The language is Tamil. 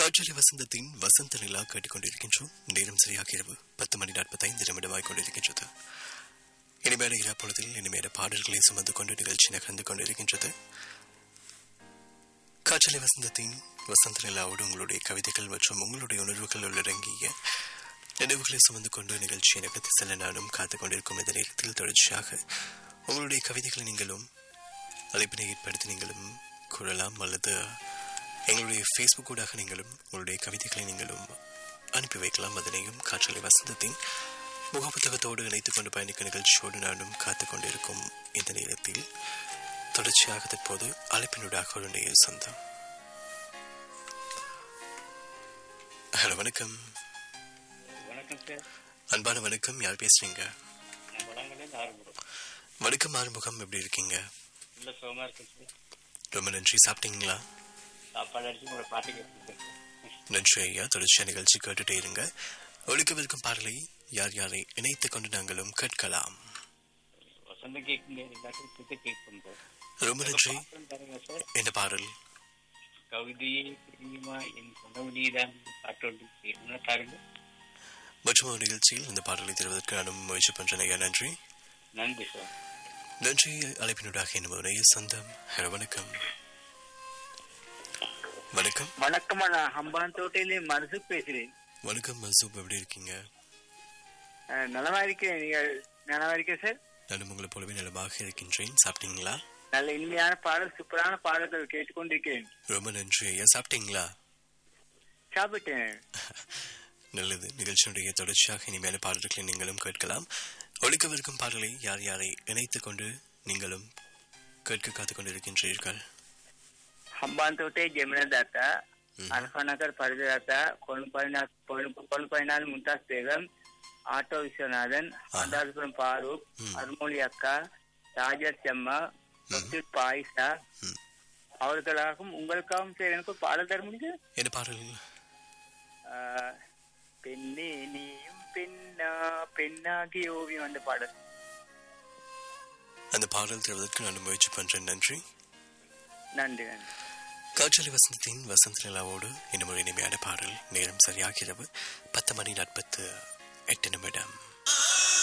காற்றலை வசந்தத்தின் வசந்த நிலா கேட்டுக்கொண்டிருக்கின்றோம் நேரம் சரியாக இரவு பத்து மணி நாற்பத்தைந்து நிமிடமாய் கொண்டிருக்கின்றது இனிமேல இரா பொழுதில் இனிமேல பாடல்களை சுமந்து கொண்டு நிகழ்ச்சி நகர்ந்து கொண்டிருக்கின்றது காற்றலை வசந்தத்தின் வசந்த நிலாவோடு உங்களுடைய கவிதைகள் மற்றும் உங்களுடைய உணர்வுகள் உள்ளடங்கிய நினைவுகளை சுமந்து கொண்டு நிகழ்ச்சியை நகர்த்தி செல்ல நானும் காத்துக் கொண்டிருக்கும் இந்த நேரத்தில் தொடர்ச்சியாக உங்களுடைய கவிதைகளை நீங்களும் அழைப்பினை ஏற்படுத்தி நீங்களும் கூறலாம் அல்லது எங்களுடைய ஃபேஸ்புக் ஊடாக நீங்களும் உங்களுடைய கவிதைகளை நீங்களும் அனுப்பி வைக்கலாம் அதனையும் காற்றலை வசந்தத்தின் முகப்புத்தகத்தோடு இணைத்துக் கொண்டு பயணிக்கும் நிகழ்ச்சியோடு நானும் காத்துக் கொண்டிருக்கும் இந்த நேரத்தில் தொடர்ச்சியாக தற்போது அழைப்பினூடாக ஒரு நேர் சொந்தம் ஹலோ வணக்கம் வணக்கம் சார் அன்பான வணக்கம் யார் பேசுறீங்க நான் வளங்களில் ஆரம்பிடும் வணக்கம் ஆறுமுகம் எப்படி இருக்கீங்க நல்ல சுகமா இருக்கேன் சார் ரொம்ப நன்றி சாப்பிட்டீங்களா சாப்பாடு அடிச்சு உங்களோட பாட்டு கேட்டுருக்கேன் நன்றி ஐயா தொடர்ச்சியா நிகழ்ச்சி கேட்டுட்டே இருங்க ஒழிக்கவிருக்கும் பாடலை யார் யாரை இணைத்துக் கொண்டு நாங்களும் கேட்கலாம் வசந்தம் கேட்குங்க எல்லாத்தையும் சேர்த்து கேட்கும் சார் ரொம்ப நன்றி பாட்டும் தருங்க சார் இந்த பாடல் கவிதையே தெரியுமா என் கனவு நீதான் பாட்டு ஒன்று என்ன தாருங்க மற்றும் ஒரு நிகழ்ச்சியில் இந்த பாடலை தருவதற்கு நானும் முயற்சி பண்றேன் ஐயா நன்றி நன்றி சார் நன்றி அழைப்பினூடாக என்னுடைய சொந்தம் ஹலோ வணக்கம் வணக்கம் வணக்கம் நான் ஹம்பான் தோட்டையிலே மனசு பேசுறேன் வணக்கம் மசூப் எப்படி இருக்கீங்க அஹ், நலமா இருக்கேன் நீங்கள் நலமா இருக்கேன் சார் நானும் உங்களை போலவே நலமாக இருக்கின்றேன் சாப்பிட்டீங்களா நல்ல இனிமையான பாடல் சூப்பரான பாடல்கள் கேட்டுக்கொண்டிருக்கிறேன் ரொம்ப நன்றி ஐயா சாப்பிட்டீங்களா சாப்பிட்டேன் நல்லது நிகழ்ச்சியுடைய தொடர்ச்சியாக இனிமேல பாடல்களை நீங்களும் கேட்கலாம் ஒழிக்கவிருக்கும் பாடலை யார் யாரை இணைத்துக் கொண்டு நீங்களும் கேட்க காத்துக் கொண்டிருக்கின்றீர்கள் ஹம்பான் தோட்டை ஜெமினா தாத்தா ம். அல்ஃபா நகர் பரிதாத்தா கொழுப்பைனால் மும்தாஸ் பேகம் ஆட்டோ விஸ்வநாதன் அண்டாசுபுரம் பாரூக் ம். அருமொழி அக்கா ராஜர் செம்மா முத்து பாயிசா ம். அவர்களுக்காகவும் உங்களுக்காகவும் சரி எனக்கு ஒரு பாடல் தர முடியுது என்ன பாடல் ஆஹ், பெண்ணே நீயும் பெண்ணா பெண்ணாகி ஓவியம் அந்த பாடல் அந்த பாடல் தருவதற்கு நான் முயற்சி பண்றேன் நன்றி நன்றி நன்றி காற்றலி வசந்தத்தின் வசந்த நிலாவோடு இன்னும் ஒரு இனிமையான பாடல் நேரம் சரியாகிறது பத்து மணி நாற்பத்து எட்டு நிமிடம்